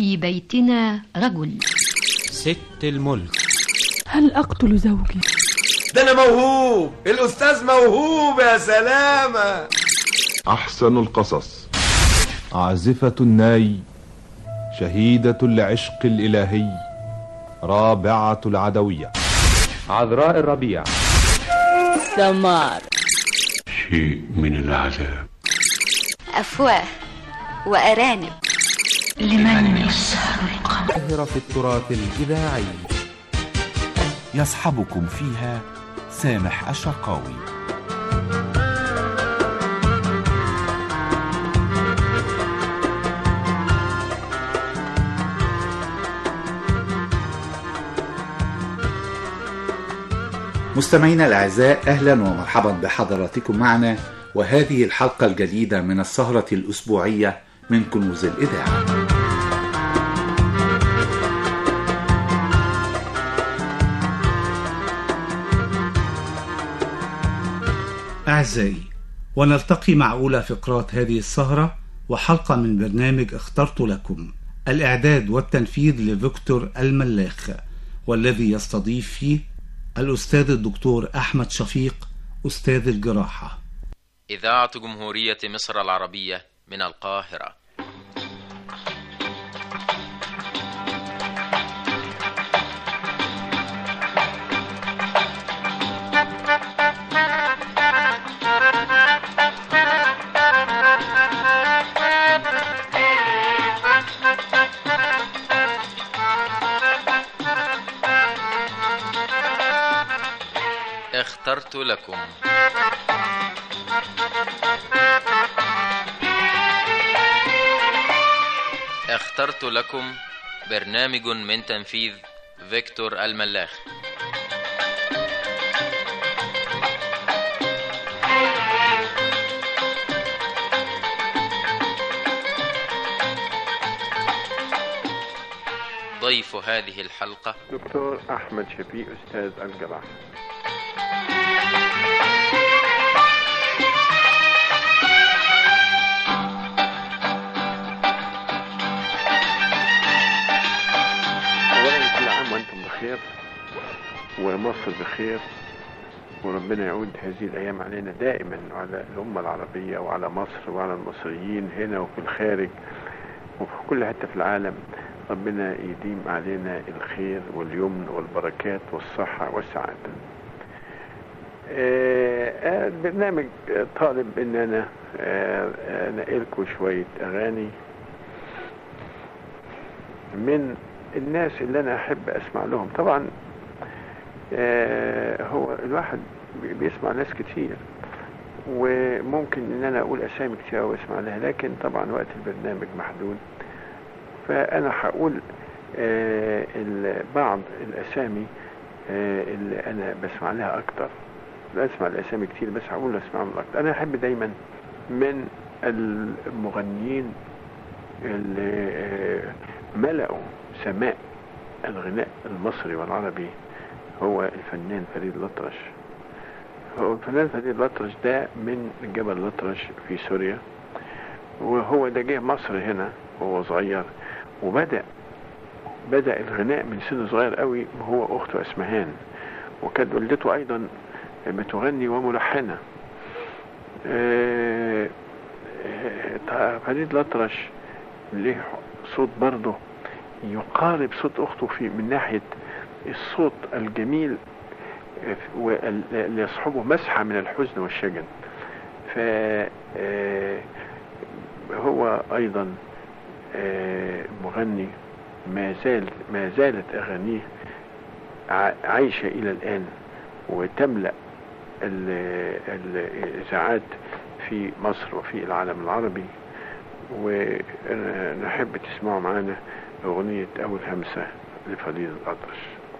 في بيتنا رجل ست الملك هل أقتل زوجي؟ ده أنا موهوب الأستاذ موهوب يا سلامة أحسن القصص عازفة الناي شهيدة العشق الإلهي رابعة العدوية عذراء الربيع سمار شيء من العذاب أفواه وأرانب لمن يسهر القمر في التراث الإذاعي يصحبكم فيها سامح الشرقاوي مستمعينا الأعزاء أهلا ومرحبا بحضراتكم معنا وهذه الحلقة الجديدة من السهرة الأسبوعية من كنوز الإذاعة أعزائي ونلتقي مع أولى فقرات هذه السهرة وحلقة من برنامج اخترت لكم الإعداد والتنفيذ لفيكتور الملاخ والذي يستضيف فيه الأستاذ الدكتور أحمد شفيق أستاذ الجراحة إذاعة جمهورية مصر العربية من القاهرة اخترت لكم اخترت لكم برنامج من تنفيذ فيكتور الملاخ ضيف هذه الحلقة دكتور أحمد شفيق أستاذ الجراحة أولا كل عام وأنتم بخير ومصر بخير وربنا يعود هذه الأيام علينا دائما وعلى الأمة العربية وعلى مصر وعلى المصريين هنا وفي الخارج وفي كل حتة في العالم ربنا يديم علينا الخير واليمن والبركات والصحة والسعادة آه البرنامج طالب ان انا انقلكم شوية اغاني من الناس اللي انا احب اسمع لهم طبعا آه هو الواحد بيسمع ناس كتير وممكن ان انا اقول اسامي كتير واسمع لها لكن طبعا وقت البرنامج محدود فانا هقول آه بعض الاسامي آه اللي انا بسمع لها اكتر لا اسمع الاسامي كتير بس هقول اسمع من اكتر انا احب دايما من المغنيين اللي ملأوا سماء الغناء المصري والعربي هو الفنان فريد الأطرش هو الفنان فريد الأطرش ده من جبل الأطرش في سوريا وهو ده جه مصر هنا وهو صغير وبدأ بدأ الغناء من سن صغير قوي وهو أخته أسمهان وكانت والدته أيضا بتغني وملحنة فريد الأطرش ليه صوت برضه يقارب صوت أخته في من ناحية الصوت الجميل اللي يصحبه مسحة من الحزن والشجن فهو أيضا مغني ما زال ما زالت أغانيه عايشة إلى الآن وتملأ الإذاعات في مصر وفي العالم العربي ونحب تسمعوا معانا أغنية أول همسة لفريد الأطرش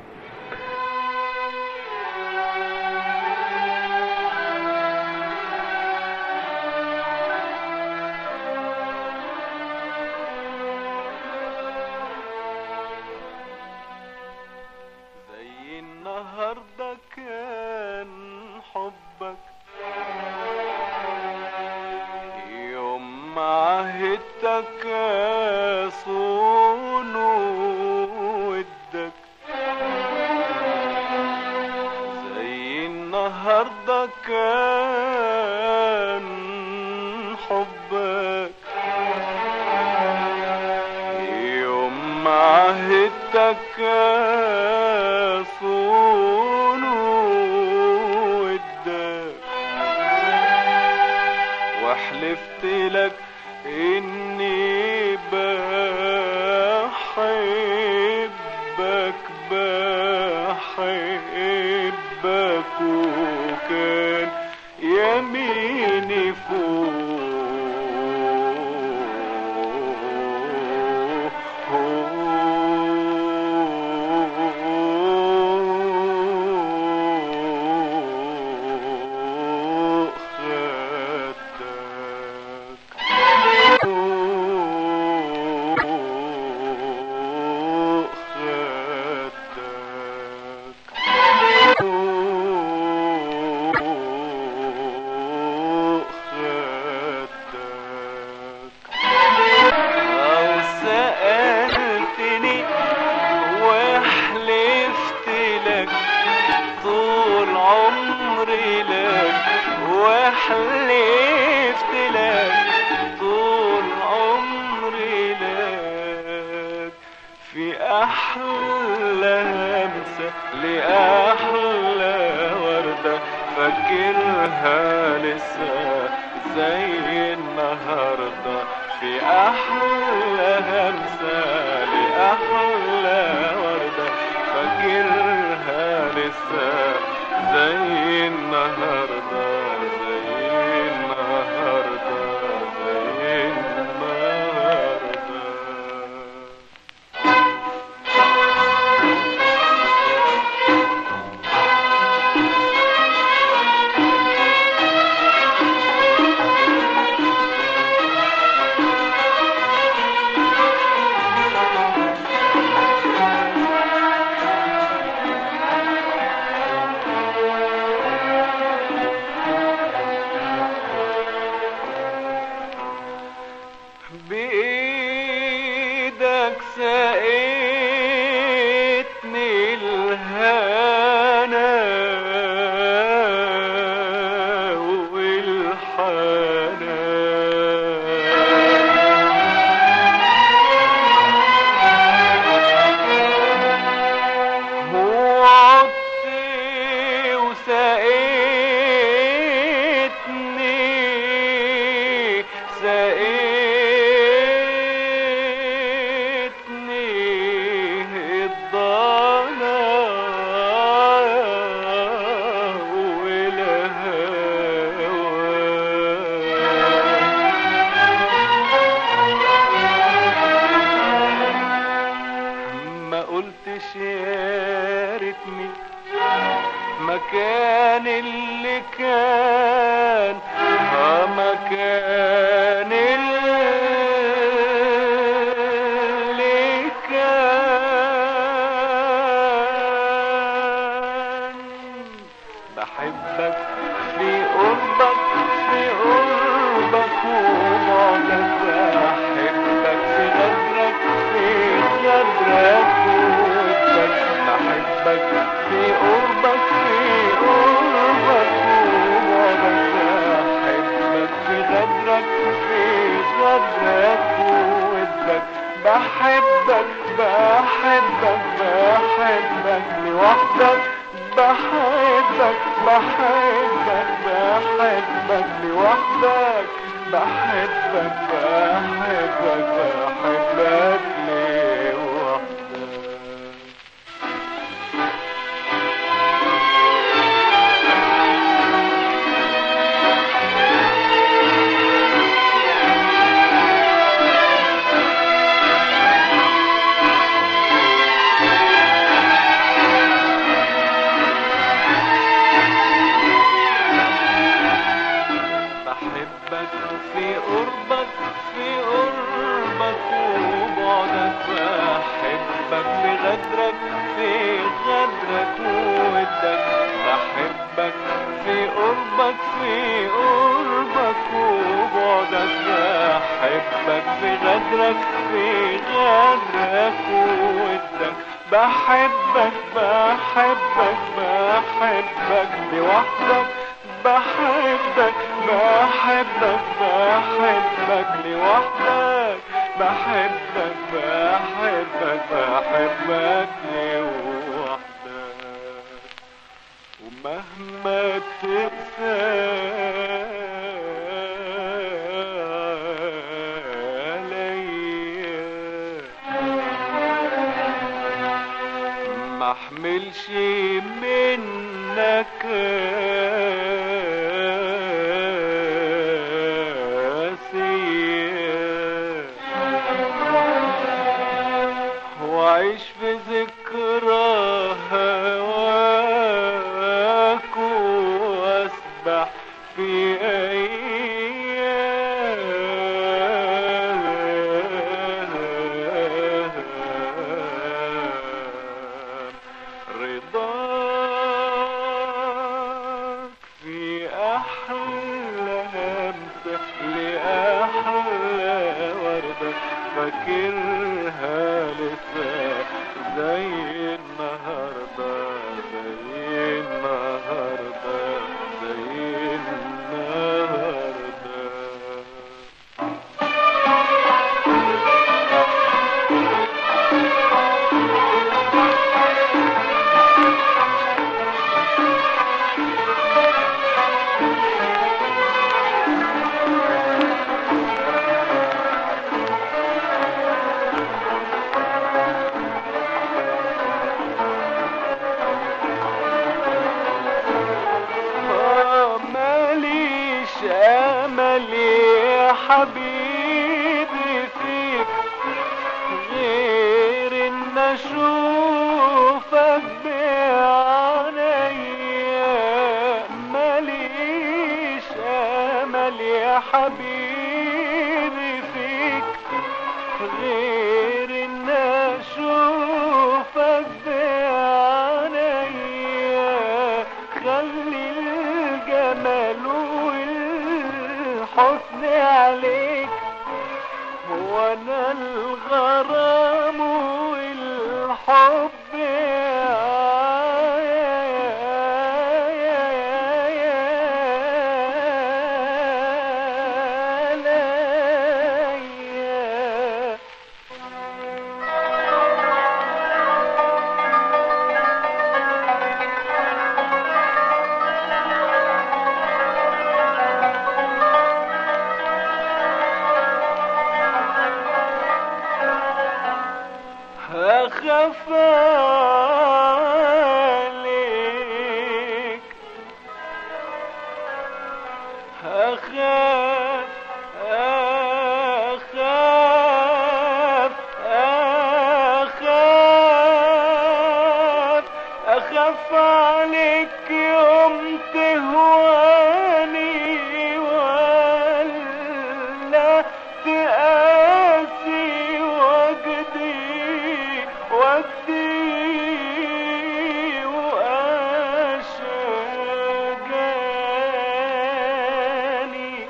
زي النهاردة كان حبك يوم ما عهدتك صون النهاردة كان حبك يوم ما عهدتك صون ودك وحلفت لك اني بحبك بحبك وكان يميني فوق أو سألتني وحلفت لك طول عمري لك وحلفت لك طول عمري لك في أحلى همسة لأحلى وردة فاكرها لسه زي النهاردة في أحلى همسة لأحلى وردة فاكرها لسه زي النهاردة زي النهاردة زي النهاردة بإيدك سقيتني الهنا والحنان وعدت وسقيتني سقيتني الضنا والهوى ما قلتش يا ريتني مكان اللي كان اه مكان اللي كان بحبك في قربك في قربك وبعدك بحبك في غدرك في غدرك وودك بحبك في قربك في قربك وبعدك بحبك في غدرك في غدرك وودك بحبك بحبك بحبك لوحدك بحبك بحبك بحبك لوحدك بحبك بحبك بحبك لوحدك بحبك في قربك في قربك وبعدك بحبك في غدرك في غدرك وودك بحبك في قربك في قربك وبعدك بحبك في غدرك في غدرك وودك بحبك بحبك بحبك لوحدك بحبك بحبك بحبك لوحدك بحبك بحبك بحبك لوحدك ومهما تقسى ما احملش منك وعيش في ذكرى هواك واسبح في ايام رضاك في احلى همسه لاحلى ورده فاكرها لسه زي النهارده زي النهارده زي النهارده آه، ماليش امل يا حبيبي فيك غير ان اشوفك بعينيا ماليش امل يا حبيبي فيك غير ان اشوفك بعينيا خلي الجمال والحسن عليك وانا الغرام والحب عليا هخاف عليك هخاف أخاف أخاف أخاف عليك يوم تهواني ولا تقاسي وجدي وجدي وأشجاني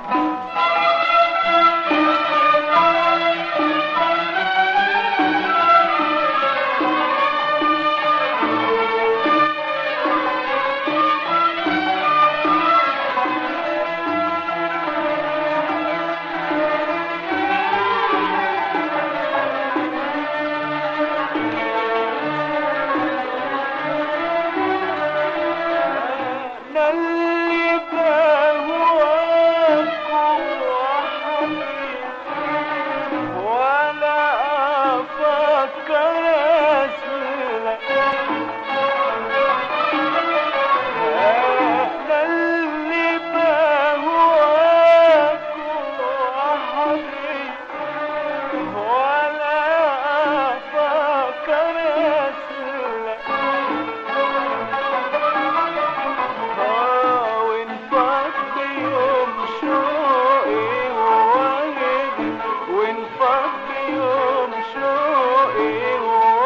أنا اللي بهواك وحبيب ولا أفكر أسلك أنا اللي بهواك وحبيب ولا أفكر أسلك آه، وانفض يوم شوقي ووجدي وانفض يوم شوقي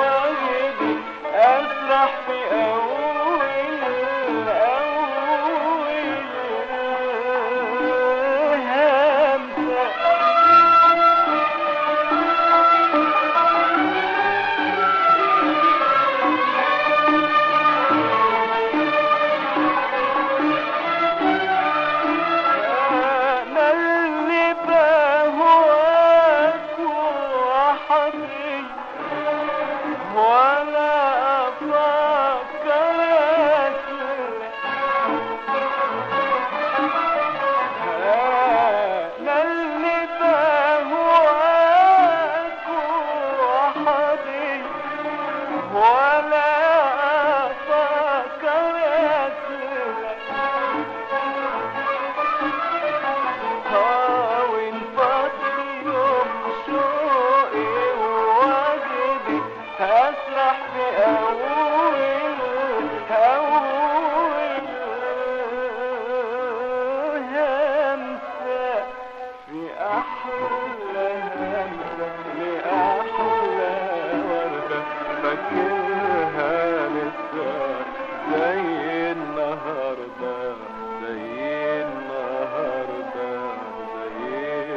فاكرها لسه زي النهارده زي النهارده زي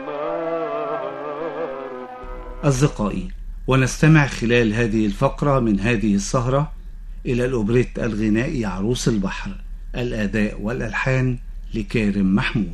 النهارده أصدقائي ونستمع خلال هذه الفقرة من هذه السهرة إلى الأوبريت الغنائي عروس البحر الأداء والألحان لكارم محمود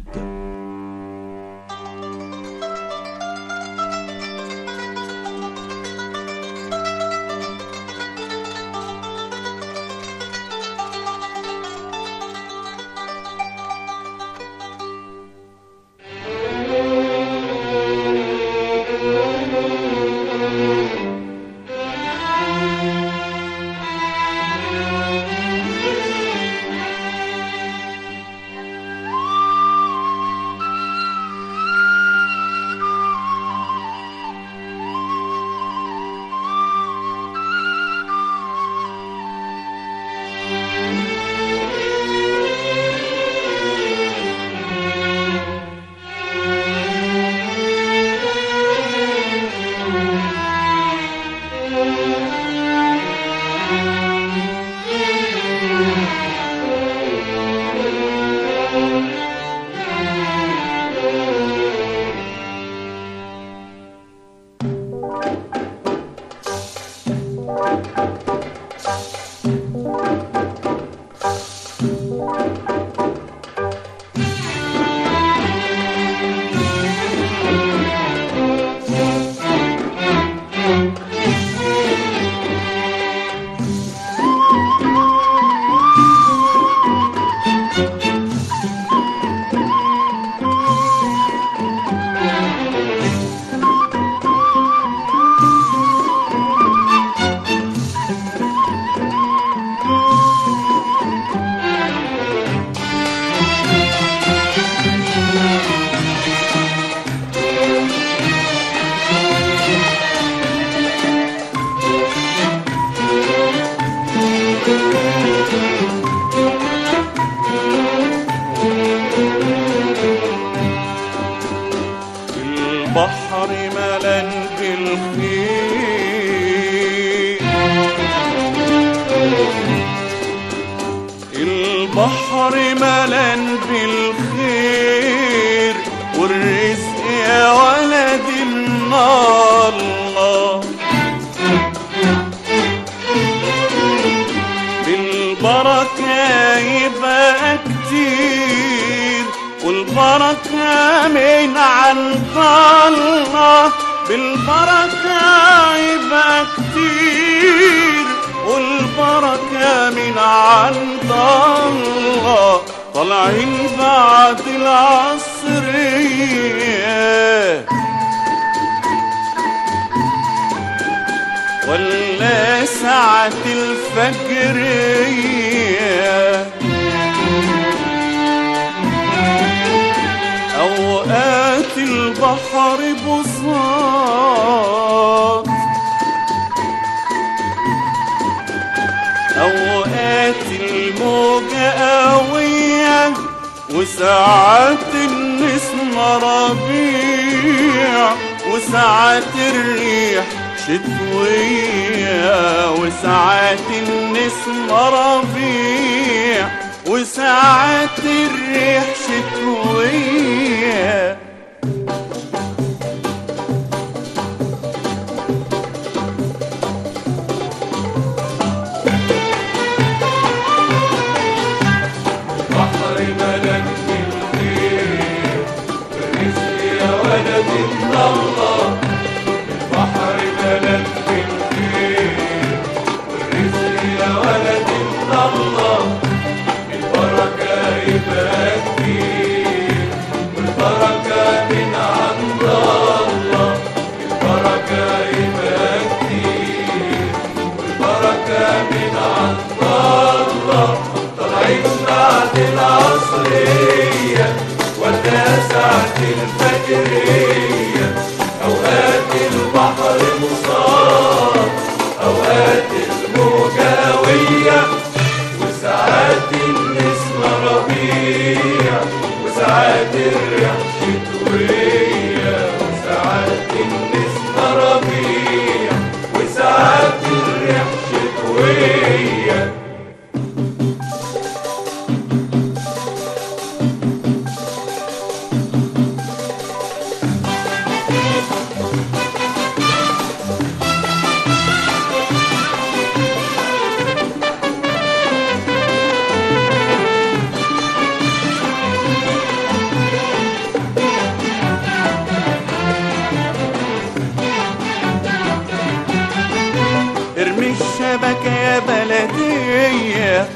البحر ملان بالخير البحر ملان بالخير والرزق يا ولد النار الله بالبركة يبقى كتير والبركة من عند الله بالبركة يبقى كتير والبركة من عند الله طالعين بعد العصرية ولا ساعة الفجرية أوقات البحر بساط أوقات الموجة قوية وساعات النسمة ربيع وساعات الريح شتوية وساعات النسمة ربيع وساعات الريح شتوية بحر ملك بالخير الرزق يا ولد الله البحر ملك بالخير والرزق يا ولد الله البركة يبقى كتير والبركة من عند الله البركة يبقى كتير والبركة من عند الله طالعين بعد العصرية ولا ساعة الفجرية أوقات البحر مصاب أوقات الموجة قوية وساعات النسمة ربيع وساعات الريح شتوية وساعات النسمة ربيع وساعات الريح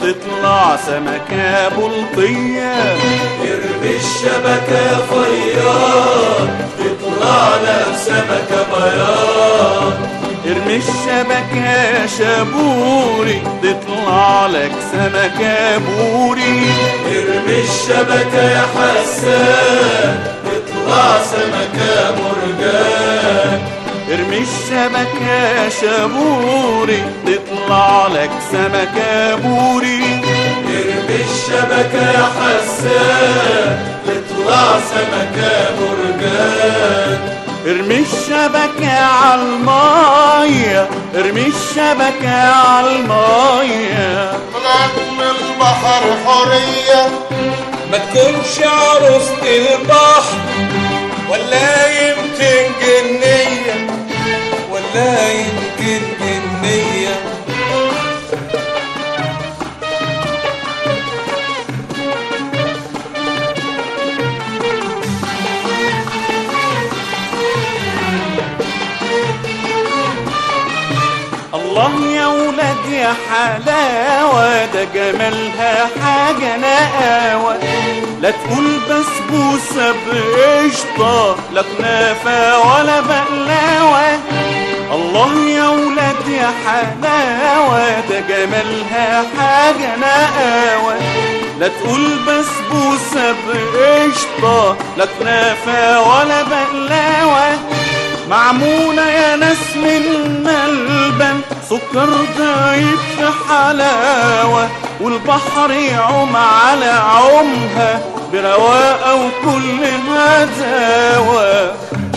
تطلع سمكة بلطية ارمي الشبكة فياض تطلع لك سمكة بياض ارمي الشبكة شابوري تطلع لك سمكة بوري ارمي الشبكة يا حسان تطلع سمكة مرجان ارمي الشبكة شابوري تطلع لك سمكة بوري ارمي الشبكة يا حسان تطلع سمكة مرجان ارمي الشبكة عالمية ارمي الشبكة عالمية طلعت من البحر حرية ما تكونش عروسة البحر ولا يمكن جنية ولا يمكن جنية الله يا ولاد يا حلاوة ده جمالها حاجة نقاوة لا تقول بسبوسة بقشطة لا كنافة ولا بقلاوة الله يا ولاد يا حلاوة ده جمالها حاجة نقاوة لا تقول بسبوسة بقشطة لا كنافة ولا بقلاوة معمونة يا ناس من ملبن سكر دايب في حلاوة والبحر يعوم على عمها برواقة وكل هداوة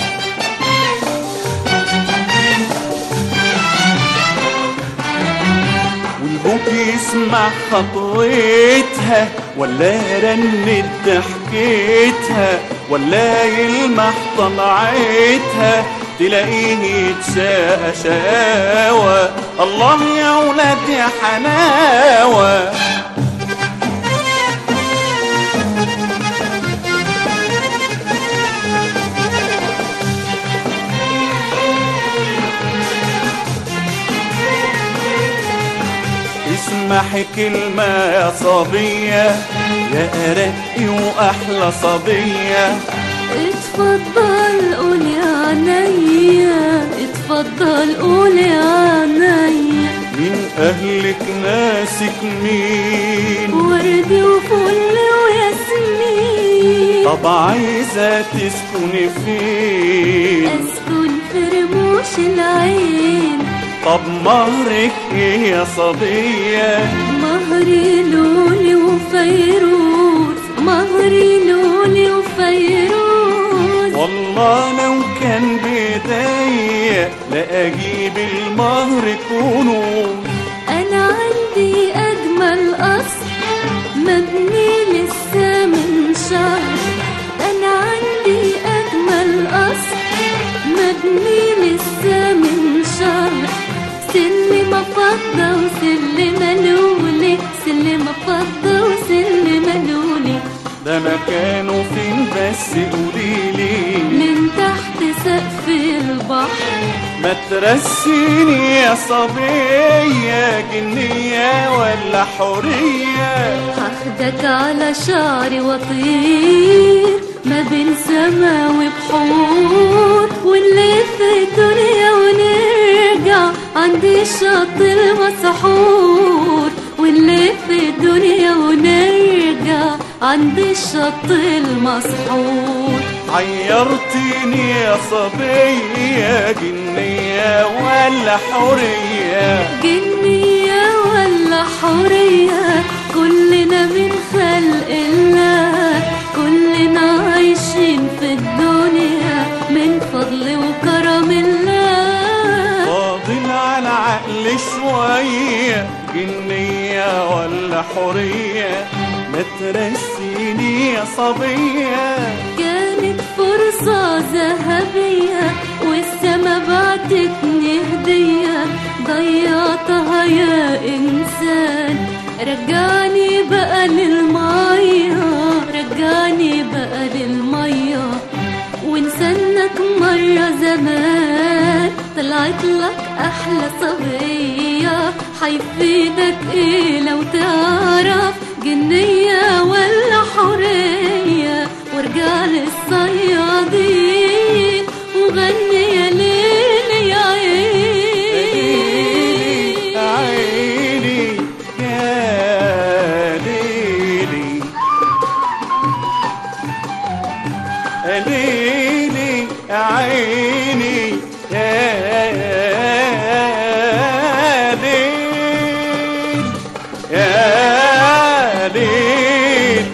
والبوك يسمع خطوتها ولا رنت ضحكتها ولا يلمح طلعتها تلاقيه يتشاقى شقاوة الله يا ولاد يا حلاوة اسمحي كلمة يا صبية يا أرقي وأحلى صبية اتفضل قول يا عينيا اتفضل قول يا عينيا من أهلك ناسك مين ورد وفل وياسمين طب عايزة تسكني فين اسكن في رموش العين طب مهرك ايه يا صبية مهري لولي وفيروز مهري لولي وفيروز والله لو كان بداية لا أجيب المهر كنوز أنا عندي أجمل قصر مبني لسه من شهر أنا عندي أجمل قصر مبني لسه من شهر سلم فضة وسلم لولي سلم فضة وسلم لولي ده مكانه فين بس قوليلي من تحت سقف البحر ما ترسيني يا صبية جنية ولا حورية هاخدك على شعري وطير ما بين سما وبحور ونلف الدنيا ونرجع عند الشط المسحور ونلف الدنيا ونرجع عند الشط المسحور عيرتيني يا صبية جنية ولا حورية جنية ولا حورية كلنا من خلق الله كلنا عايشين في الدنيا من فضل وكرم الله فاضل على عقل شوية جنية ولا حورية ما ترسيني يا صبية كانت فرصة ذهبية والسما بعتتني هدية ضيعتها يا إنسان رجعني بقى للمية رجعني بقى للمية ونسنك مرة زمان طلعت لك أحلى صبية المية حيفيدك ايه لو تعرف جنية ولا حورية وارجع للصيادين وغني يا ليل يا عيني عيني يا ليلي ليلي عيني يا ليل يا ليل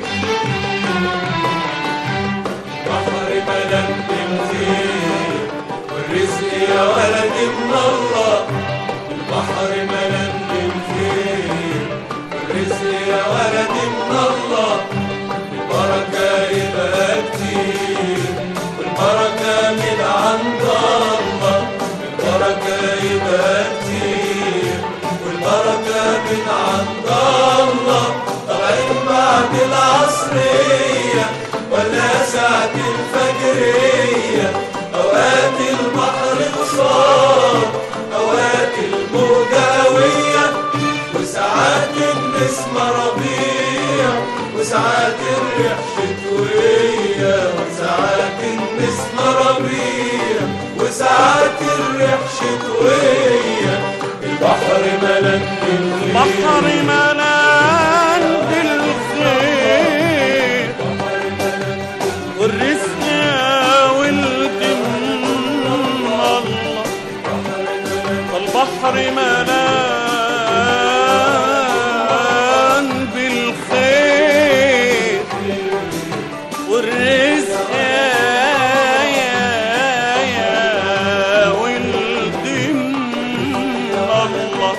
بحر ملك بالخير والرزق يا ولد من الله البحر ملك بالخير والرزق يا ولد من الله البركة يبقى كتير والبركة من عند الله البركة يبقى كتير والبركة من عند الله طالعين بعد العصرية ولا ساعة الفجرية أوقات البحر قصار أوقات الموجة قوية وساعات النسمة ربيع وساعات الريح شتوية وساعات النسمة ربيع وساعات الريح شتوية البحر ملك بالخير بحر ملان بالخير والرزق والقم الله البحر ملان بالخير والرزق يا يا والقم الله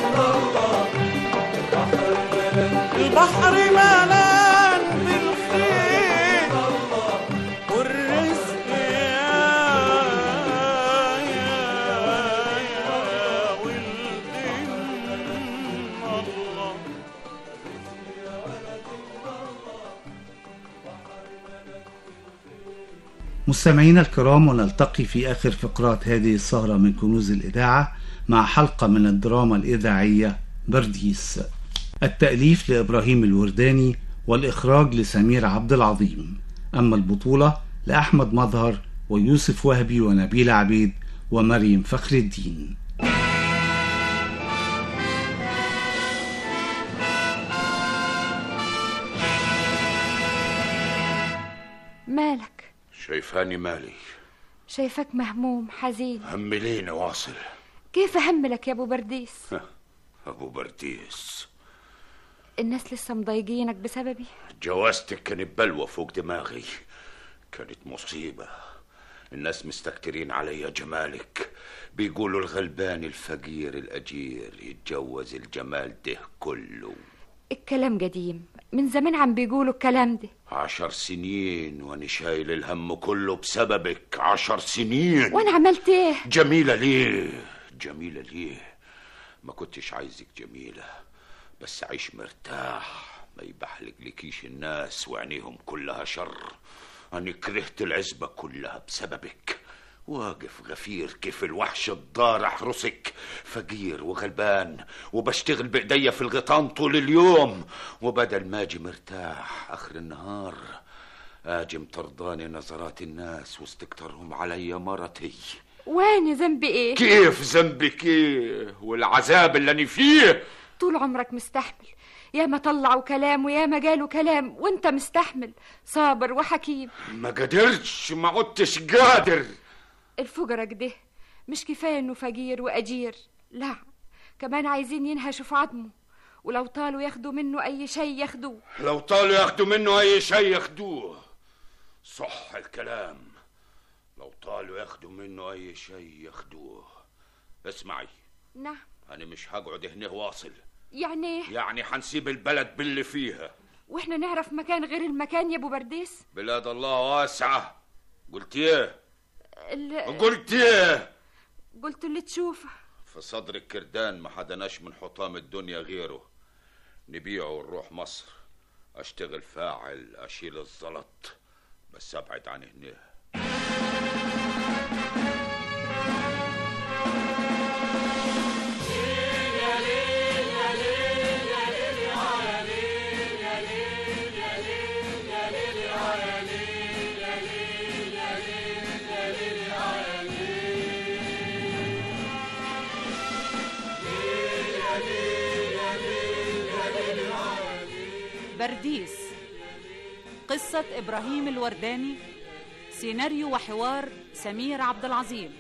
البحر ملان بالخير والرزق يا يا يا والدين الله مستمعينا الكرام ونلتقي في آخر فقرات هذه السهرة من كنوز الإذاعة مع حلقة من الدراما الإذاعية برديس التأليف لإبراهيم الورداني والإخراج لسمير عبد العظيم أما البطولة لأحمد مظهر ويوسف وهبي ونبيل عبيد ومريم فخر الدين مالك شايفاني مالي شايفك مهموم حزين همليني واصل كيف أهملك يا أبو برديس ابو برديس الناس لسه مضايقينك بسببي جوازتك كانت بلوى فوق دماغي كانت مصيبة الناس مستكترين عليا جمالك بيقولوا الغلبان الفقير الأجير يتجوز الجمال ده كله الكلام قديم من زمان عم بيقولوا الكلام ده عشر سنين وانا شايل الهم كله بسببك عشر سنين وانا عملت ايه جميلة ليه جميلة ليه ما كنتش عايزك جميلة بس عيش مرتاح ما يبحلقلكيش الناس وعينيهم كلها شر أنا كرهت العزبة كلها بسببك واقف غفير كيف الوحش الضار احرسك فقير وغلبان وبشتغل بايديا في الغيطان طول اليوم وبدل ما اجي مرتاح اخر النهار اجي مطرداني نظرات الناس واستكترهم علي مرتي وين ذنبي ايه كيف ذنبك ايه والعذاب اللي انا فيه طول عمرك مستحمل يا ما طلعوا كلام ويا ما قالوا كلام وانت مستحمل صابر وحكيم ما قدرتش ما عدتش قادر الفقرا كده مش كفايه انه فقير واجير لا كمان عايزين ينهشوا في عظمه ولو طالوا ياخدوا منه اي شيء ياخدوه لو طالوا ياخدوا منه اي شيء ياخدوه صح الكلام لو طالوا ياخدوا منه اي شيء ياخدوه اسمعي نعم انا مش هقعد هنا واصل يعني ايه يعني حنسيب البلد باللي فيها واحنا نعرف مكان غير المكان يا ابو برديس بلاد الله واسعة قلت ايه ال... قلت ايه قلت اللي تشوفه في صدر الكردان ما حدناش من حطام الدنيا غيره نبيعه ونروح مصر اشتغل فاعل اشيل الزلط بس ابعد عن هنا برديس قصة إبراهيم الورداني سيناريو وحوار سمير عبد العظيم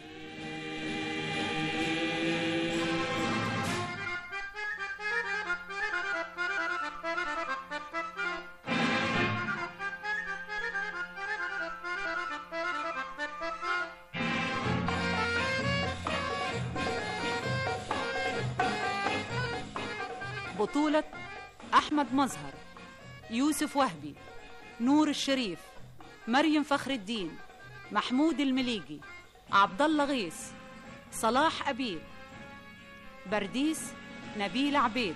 بطولة أحمد مظهر يوسف وهبي نور الشريف مريم فخر الدين محمود المليجي عبد الله غيث صلاح أبيب برديس نبيل عبيد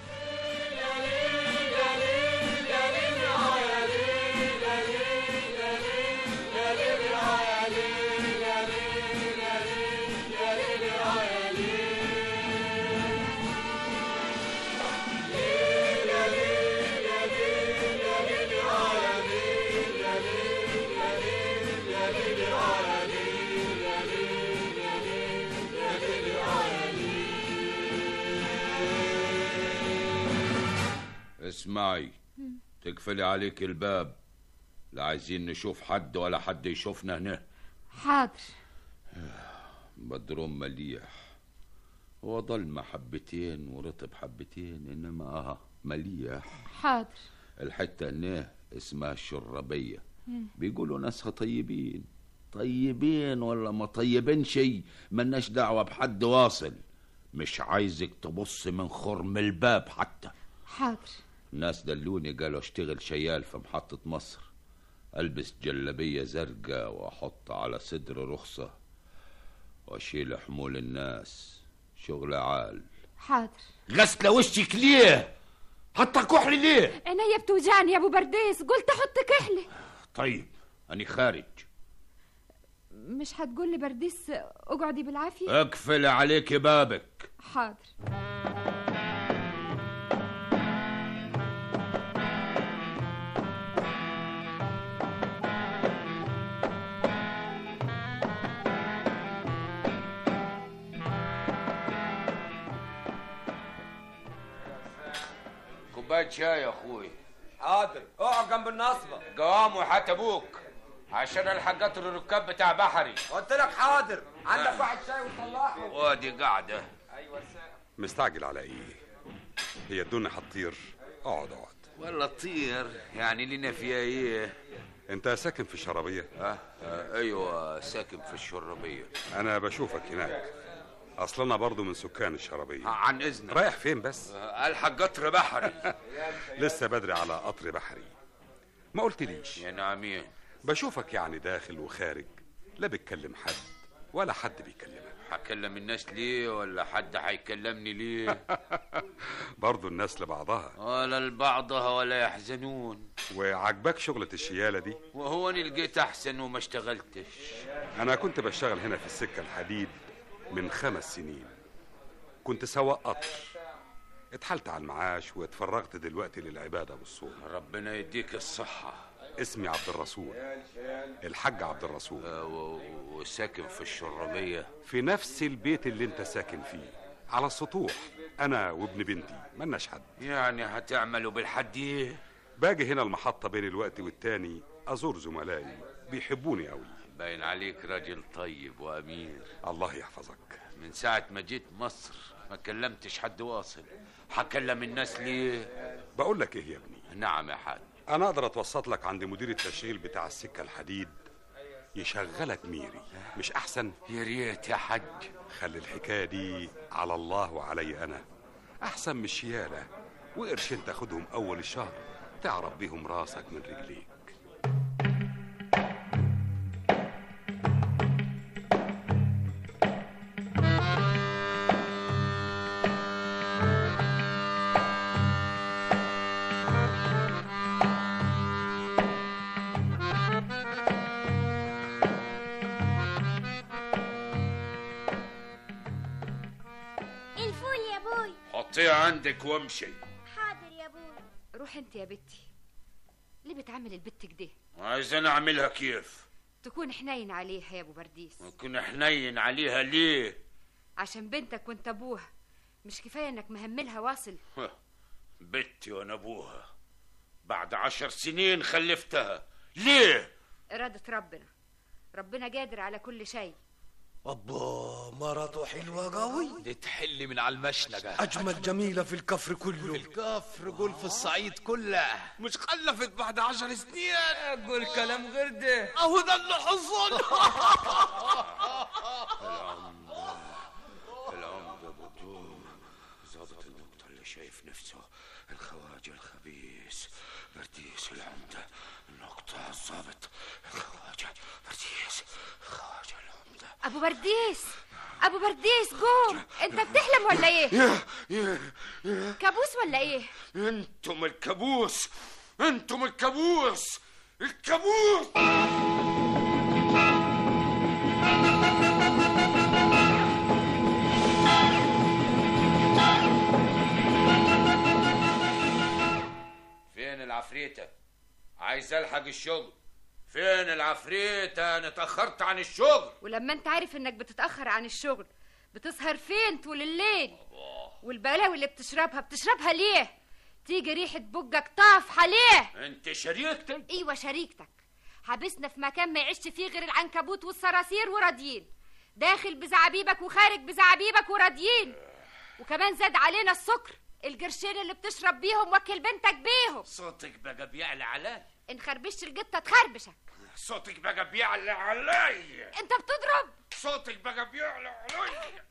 اسمعي تقفلي عليك الباب لا عايزين نشوف حد ولا حد يشوفنا هنا حاضر بدروم مليح هو ضلمة حبتين ورطب حبتين انما اه مليح حاضر الحتة هنا اسمها الشربية مم. بيقولوا ناسها طيبين طيبين ولا ما طيبين شي ملناش دعوة بحد واصل مش عايزك تبص من خرم الباب حتى حاضر ناس دلوني قالوا اشتغل شيال في محطة مصر البس جلبية زرقاء واحط على صدر رخصة واشيل حمول الناس شغل عال حاضر غسلة وشك ليه حتى كحل ليه عينيا بتوجعني يا ابو برديس قلت احط كحله طيب أنا خارج مش هتقول لي برديس اقعدي بالعافيه اقفل عليك بابك حاضر كوباية شاي يا اخوي حاضر اقعد جنب النصبة قوام وحات ابوك عشان الحق قطر الركاب بتاع بحري قلت لك حاضر عندك واحد شاي وطلعه وادي قاعدة ايوه ساعة. مستعجل على ايه هي الدنيا هتطير اقعد اقعد ولا تطير يعني لنا فيها ايه انت ساكن في الشرابية اه, آه ايوه ساكن في الشربية انا بشوفك هناك اصل انا برضو من سكان الشرابية عن اذنك رايح فين بس آه الحق قطر بحري لسه بدري على قطر بحري ما قلتليش يا نعمين بشوفك يعني داخل وخارج لا بتكلم حد ولا حد بيكلمك هكلم الناس ليه ولا حد هيكلمني ليه برضو الناس لبعضها ولا لبعضها ولا يحزنون وعجبك شغلة الشيالة دي وهو انا لقيت احسن وما اشتغلتش انا كنت بشتغل هنا في السكة الحديد من خمس سنين كنت سواق قطر اتحلت على المعاش واتفرغت دلوقتي للعبادة والصوم ربنا يديك الصحة اسمي عبد الرسول الحاج عبد الرسول آه و- وساكن في الشربية في نفس البيت اللي انت ساكن فيه على السطوح انا وابن بنتي ملناش حد يعني هتعملوا بالحد ايه باجي هنا المحطة بين الوقت والتاني ازور زملائي بيحبوني قوي باين عليك راجل طيب وامير الله يحفظك من ساعة ما جيت مصر ما كلمتش حد واصل هكلم الناس ليه بقول لك ايه يا ابني نعم يا حاج انا اقدر اتوسط لك عند مدير التشغيل بتاع السكة الحديد يشغلك ميري مش احسن يا ريت يا حج خلي الحكاية دي على الله وعلي انا احسن من الشيالة وقرشين تاخدهم اول الشهر تعرف بيهم راسك من رجليك الفول يا بوي حطيها عندك وامشي حاضر يا بوي روح انت يا بنتي ليه بتعمل البت كده عايز انا اعملها كيف تكون حنين عليها يا ابو برديس كنا حنين عليها ليه عشان بنتك وانت ابوها مش كفايه انك مهملها واصل بنتي وانا ابوها بعد عشر سنين خلفتها ليه إرادة ربنا ربنا قادر على كل شيء أبا مرته حلوة قوي دي تحل من على المشنقة أجمل جميلة في الكفر كله في الكفر قول في الصعيد كله مش خلفت بعد عشر سنين قول كلام غير ده أهو ده اللي حصل العمدة بدور ظابط النقطة اللي شايف نفسه الخواجة الخبيث برديس العمدة النقطة الظابط الخواجة برديس الخواجة العمدة أبو برديس أبو برديس قوم أنت بتحلم ولا إيه؟ يا يا يا كابوس ولا إيه؟ انتم الكابوس انتم الكابوس الكابوس فين العفريتة عايز الحق الشغل فين العفريتة انا اتأخرت عن الشغل ولما أنت عارف إنك بتتأخر عن الشغل بتسهر فين طول الليل؟ والبلاوي اللي بتشربها بتشربها ليه؟ تيجي ريحة بقك طافحة ليه؟ انت شريكتك ايوه شريكتك حبسنا في مكان ما يعيش فيه غير العنكبوت والصراصير وراضيين داخل بزعابيبك وخارج بزعابيبك وراضيين وكمان زاد علينا السكر القرشين اللي بتشرب بيهم وكل بنتك بيهم صوتك بقى بيعلى علي ان خربشت القطه تخربشك صوتك بقى بيعلى علي انت بتضرب صوتك بقى بيعلى علي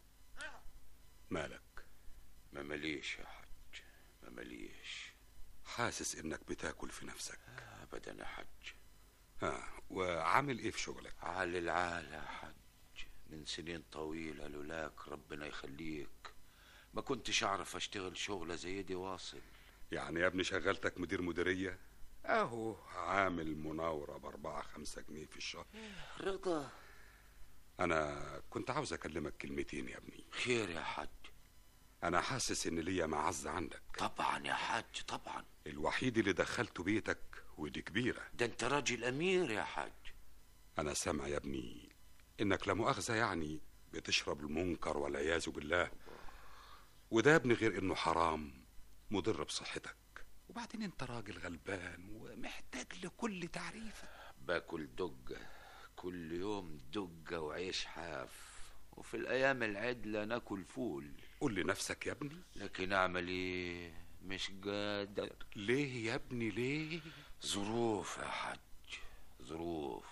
مالك ما مليش يا حج ما مليش حاسس انك بتاكل في نفسك ابدا يا حج ها وعامل ايه في شغلك على العال يا حج من سنين طويلة لولاك ربنا يخليك ما كنتش اعرف اشتغل شغلة زي دي واصل يعني يا ابني شغلتك مدير مديرية اهو عامل مناورة بأربعة خمسة جنيه في الشهر رضا أنا كنت عاوز أكلمك كلمتين يا ابني خير يا حج أنا حاسس إن ليا معزة عندك طبعا يا حج طبعا الوحيد اللي دخلته بيتك ودي كبيرة ده انت راجل امير يا حج أنا سامع يا ابني إنك لا مؤاخذة يعني بتشرب المنكر والعياذ بالله وده يا ابني غير إنه حرام مضر بصحتك وبعدين أنت راجل غلبان ومحتاج لكل تعريفة باكل دقة كل يوم دقة وعيش حاف وفي الأيام العدلة ناكل فول قول لنفسك يا ابني لكن أعمل إيه مش قادر ليه يا ابني ليه ظروف يا حج ظروف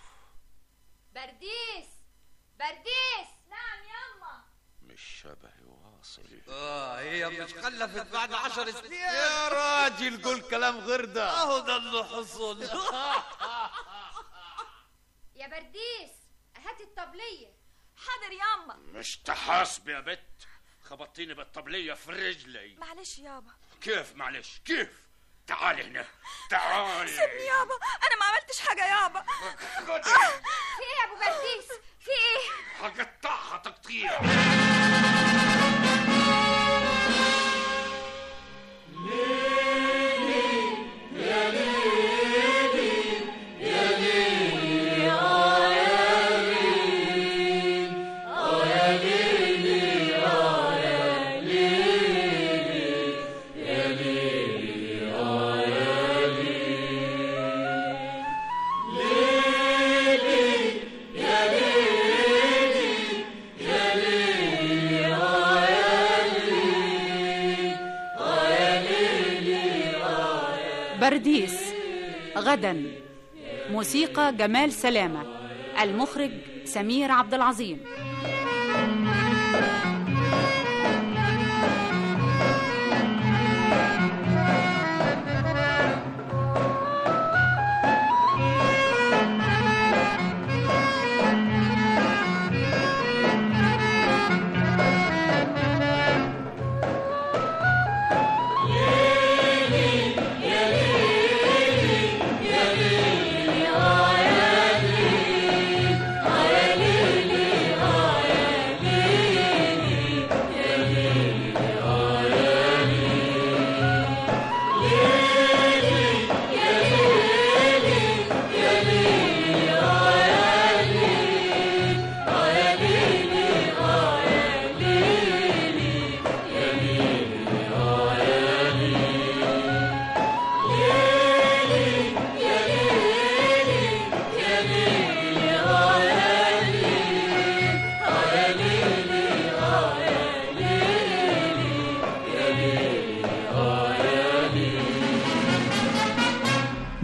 برديس برديس نعم يما مش شبهي واصل اه هي مش خلفت بعد عشر سنين يا راجل قول كلام غير ده اهو ده اللي حصل يا برديس هات الطبلية حاضر ياما مش تحاسب يا بت خبطتيني بالطبلية في رجلي معلش يابا كيف معلش كيف تعالي هنا تعالي سيبني يابا انا ما عملتش حاجه يابا في ايه يا ابو برديس في ايه هقطعها تقطيع برديس غدا موسيقى جمال سلامة المخرج سمير عبد العظيم يا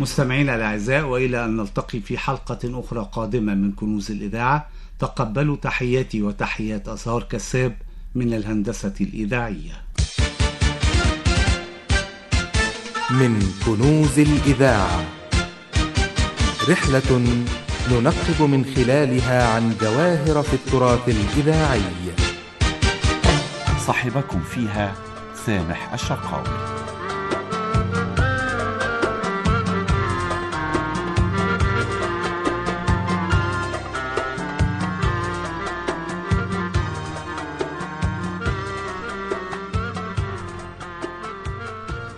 مستمعينا الأعزاء وإلى أن نلتقي في حلقة أخرى قادمة من كنوز الإذاعة تقبلوا تحياتي وتحيات أزهار كساب من الهندسة الإذاعية من كنوز الإذاعة رحلة ننقب من خلالها عن جواهر في التراث الإذاعي صاحبكم فيها سامح الشرقاوي